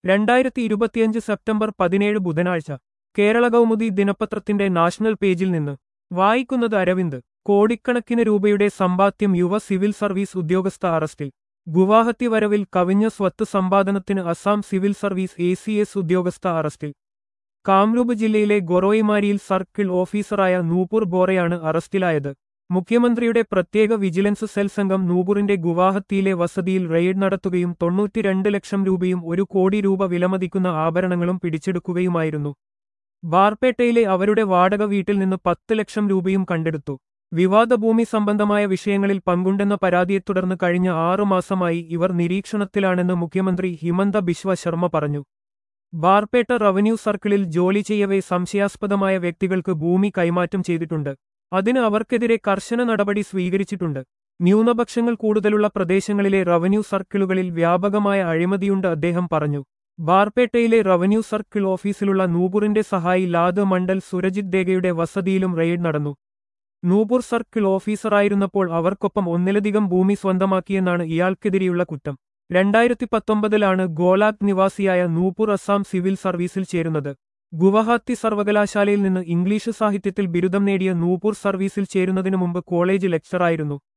രണ്ടായിരത്തി ഇരുപത്തിയഞ്ച് സെപ്റ്റംബർ പതിനേഴ് ബുധനാഴ്ച കേരള കൗമുദി ദിനപത്രത്തിന്റെ നാഷണൽ പേജിൽ നിന്ന് വായിക്കുന്നത് അരവിന്ദ് കോടിക്കണക്കിന് രൂപയുടെ സമ്പാദ്യം യുവ സിവിൽ സർവീസ് ഉദ്യോഗസ്ഥ അറസ്റ്റിൽ ഗുവാഹത്തി വരവിൽ കവിഞ്ഞ സ്വത്ത് സമ്പാദനത്തിന് Assam civil service A C S ഉദ്യോഗസ്ഥ അറസ്റ്റിൽ കാംരൂപ് ജില്ലയിലെ ഗൊറോയിമാരിയിൽ സർക്കിൾ ഓഫീസറായ നൂപുർ ബോറയാണ് അറസ്റ്റിലായത് മുഖ്യമന്ത്രിയുടെ പ്രത്യേക വിജിലൻസ് സെൽ സംഘം നൂപുറിന്റെ ഗുവാഹത്തിയിലെ വസതിയിൽ റെയ്ഡ് നടത്തുകയും തൊണ്ണൂറ്റിരണ്ട് ലക്ഷം രൂപയും ഒരു കോടി രൂപ വിലമതിക്കുന്ന ആഭരണങ്ങളും പിടിച്ചെടുക്കുകയുമായിരുന്നു ബാർപേട്ടയിലെ അവരുടെ വാടക വീട്ടിൽ നിന്ന് പത്ത് ലക്ഷം രൂപയും കണ്ടെടുത്തു വിവാദ ഭൂമി സംബന്ധമായ വിഷയങ്ങളിൽ പങ്കുണ്ടെന്ന പരാതിയെ തുടർന്ന് കഴിഞ്ഞ ആറു മാസമായി ഇവർ നിരീക്ഷണത്തിലാണെന്ന് മുഖ്യമന്ത്രി ഹിമന്ത ബിശ്വ ശർമ്മ പറഞ്ഞു ബാർപേട്ട റവന്യൂ സർക്കിളിൽ ജോലി ചെയ്യവേ സംശയാസ്പദമായ വ്യക്തികൾക്ക് ഭൂമി കൈമാറ്റം ചെയ്തിട്ടുണ്ട് അതിന് അവർക്കെതിരെ കർശന നടപടി സ്വീകരിച്ചിട്ടുണ്ട് ന്യൂനപക്ഷങ്ങൾ കൂടുതലുള്ള പ്രദേശങ്ങളിലെ റവന്യൂ സർക്കിളുകളിൽ വ്യാപകമായ അഴിമതിയുണ്ട് അദ്ദേഹം പറഞ്ഞു ബാർപേട്ടയിലെ റവന്യൂ സർക്കിൾ ഓഫീസിലുള്ള നൂപുറിന്റെ സഹായി ലാദ് മണ്ഡൽ സുരജിത് ദേഗയുടെ വസതിയിലും റെയ്ഡ് നടന്നു നൂപുർ സർക്കിൾ ഓഫീസറായിരുന്നപ്പോൾ അവർക്കൊപ്പം ഒന്നിലധികം ഭൂമി സ്വന്തമാക്കിയെന്നാണ് ഇയാൾക്കെതിരെയുള്ള കുറ്റം രണ്ടായിരത്തി പത്തൊമ്പതിലാണ് ഗോലാഗ് നിവാസിയായ നൂപുർ അസാം സിവിൽ സർവീസിൽ ചേരുന്നത് ഗുവഹാത്തി സർവകലാശാലയിൽ നിന്ന് ഇംഗ്ലീഷ് സാഹിത്യത്തിൽ ബിരുദം നേടിയ നൂപുർ സർവീസിൽ ചേരുന്നതിനു മുമ്പ് കോളേജ് ലെക്ചറായിരുന്നു